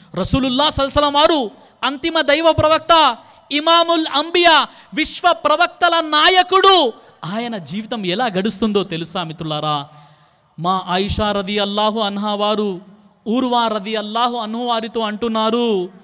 రసూలుల్లా సల్సలం వారు అంతిమ దైవ ప్రవక్త ఇమాముల్ అంబియా విశ్వ ప్రవక్తల నాయకుడు ఆయన జీవితం ఎలా గడుస్తుందో తెలుసా మిత్రులారా మా ఆయిషా రది అల్లాహు అన్హా వారు ఊర్వా రది అల్లాహు అన్హు వారితో అంటున్నారు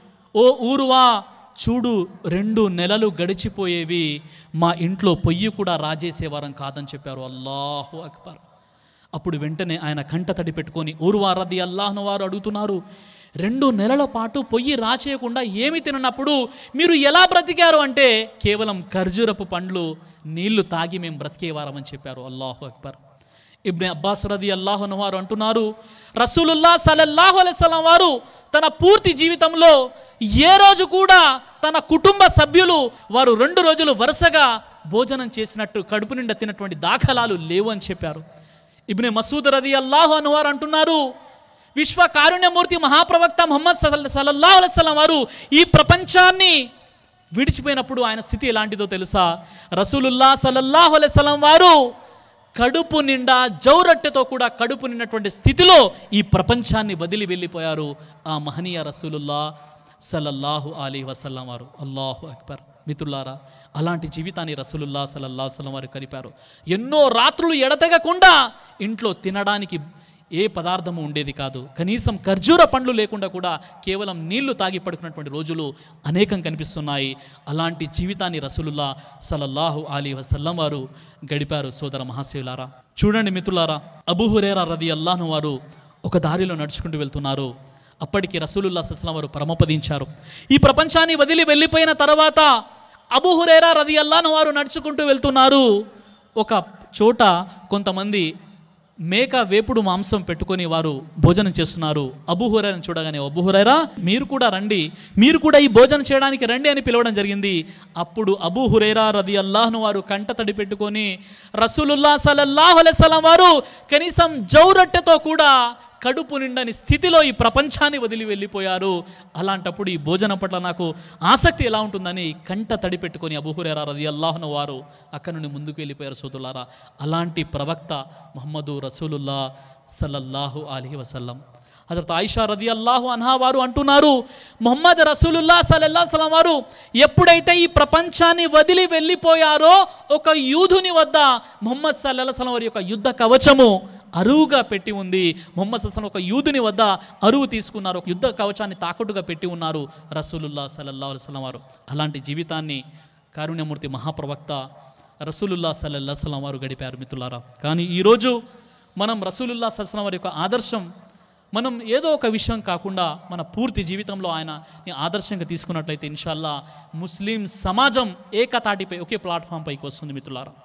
ఓ ఊర్వా చూడు రెండు నెలలు గడిచిపోయేవి మా ఇంట్లో పొయ్యి కూడా రాజేసేవారం కాదని చెప్పారు అల్లాహు అక్బర్ అప్పుడు వెంటనే ఆయన కంట తడి పెట్టుకొని ఊర్వారది అల్లాహ్ను వారు అడుగుతున్నారు రెండు నెలల పాటు పొయ్యి రాచేయకుండా ఏమి తిననప్పుడు మీరు ఎలా బ్రతికారు అంటే కేవలం ఖర్జూరపు పండ్లు నీళ్లు తాగి మేము బ్రతికేవారమని చెప్పారు అల్లాహు అక్బర్ ఇబ్నే అబ్బాస్ రది అల్లాహును వారు అంటున్నారు రసూలుల్లా సలల్లాహు అలైస్లం వారు తన పూర్తి జీవితంలో ఏ రోజు కూడా తన కుటుంబ సభ్యులు వారు రెండు రోజులు వరుసగా భోజనం చేసినట్టు కడుపు నిండా తినటువంటి దాఖలాలు లేవు అని చెప్పారు ఇబ్నే మసూద్ రది అల్లాహు అను వారు అంటున్నారు విశ్వ కారుణ్యమూర్తి మహాప్రవక్త ముహమ్మద్ సల్ల- సల్లల్లాహు అలైస్లం వారు ఈ ప్రపంచాన్ని విడిచిపోయినప్పుడు ఆయన స్థితి ఎలాంటిదో తెలుసా రసూలుల్లా సల్లల్లాహు అలైస్లం వారు కడుపు నిండా జౌరట్టెతో కూడా కడుపు నిండినటువంటి స్థితిలో ఈ ప్రపంచాన్ని వదిలి వెళ్ళిపోయారు ఆ మహనీయ రసూలుల్లా సల్లల్లాహు అలీ వసల్లం వారు అల్లాహు అక్బర్ మిత్రులారా అలాంటి జీవితాన్ని రసూలుల్లా సల్లల్లాహు వసల్లం వారు కలిపారు ఎన్నో రాత్రులు ఎడతెగకుండా ఇంట్లో తినడానికి ఏ పదార్థము ఉండేది కాదు కనీసం ఖర్జూర పండ్లు లేకుండా కూడా కేవలం నీళ్లు తాగి పడుకున్నటువంటి రోజులు అనేకం కనిపిస్తున్నాయి అలాంటి జీవితాన్ని రసూలుల్లా సల్లల్లాహు అలీ వసల్లం వారు గడిపారు సోదర మహాశివులారా చూడండి మిత్రులారా అబూహురేరా రది అల్లాహను వారు ఒక దారిలో నడుచుకుంటూ వెళ్తున్నారు అప్పటికి రసూలుల్లా సస్లం వారు పరమపదించారు ఈ ప్రపంచాన్ని వదిలి వెళ్ళిపోయిన తర్వాత అబూహురేరా రది అల్లాను వారు నడుచుకుంటూ వెళ్తున్నారు ఒక చోట కొంతమంది మేక వేపుడు మాంసం పెట్టుకొని వారు భోజనం చేస్తున్నారు అబుహురైరని చూడగానే అబుహురైరా మీరు కూడా రండి మీరు కూడా ఈ భోజనం చేయడానికి రండి అని పిలవడం జరిగింది అప్పుడు అబూ హురైరా రది అల్లాహ్ను వారు కంట తడి పెట్టుకొని రసూలుల్లా సలల్లాహు అలైస్లం వారు కనీసం జౌరట్టెతో కూడా కడుపు నిండని స్థితిలో ఈ ప్రపంచాన్ని వదిలి వెళ్ళిపోయారు అలాంటప్పుడు ఈ భోజనం పట్ల నాకు ఆసక్తి ఎలా ఉంటుందని కంట తడి పెట్టుకొని అబుహురేరా రది అల్లాహ్ను వారు అక్కడి నుండి ముందుకు వెళ్ళిపోయారు సోదరులారా అలాంటి ప్రవక్త ముహమ్మదు రసూలుల్లా సల్లల్లాహు అలీ వసల్లం హజరత్ ఆయిషా రది అల్లాహు అన్హా వారు అంటున్నారు మొహమ్మద్ రసూలుల్లా సల్లల్లా సలం వారు ఎప్పుడైతే ఈ ప్రపంచాన్ని వదిలి వెళ్ళిపోయారో ఒక యూదుని వద్ద మొహమ్మద్ సల్లల్లా సలం వారి యొక్క యుద్ధ కవచము అరువుగా పెట్టి ఉంది మొహమ్మద్ సల్లం ఒక యూదుని వద్ద అరువు తీసుకున్నారు ఒక యుద్ధ కవచాన్ని తాకట్టుగా పెట్టి ఉన్నారు రసూలుల్లా సల్లల్లా అలైస్లం వారు అలాంటి జీవితాన్ని కారుణ్యమూర్తి మహాప్రవక్త రసూలుల్లా సల్లల్లా సలం వారు గడిపారు మిత్రులారా కానీ ఈరోజు మనం రసూలుల్లా సల్లం వారి యొక్క ఆదర్శం మనం ఏదో ఒక విషయం కాకుండా మన పూర్తి జీవితంలో ఆయన ఆదర్శంగా తీసుకున్నట్లయితే ఇన్షాల్లా ముస్లిం సమాజం ఏకతాటిపై ఒకే ప్లాట్ఫామ్ పైకి వస్తుంది మిత్రులారా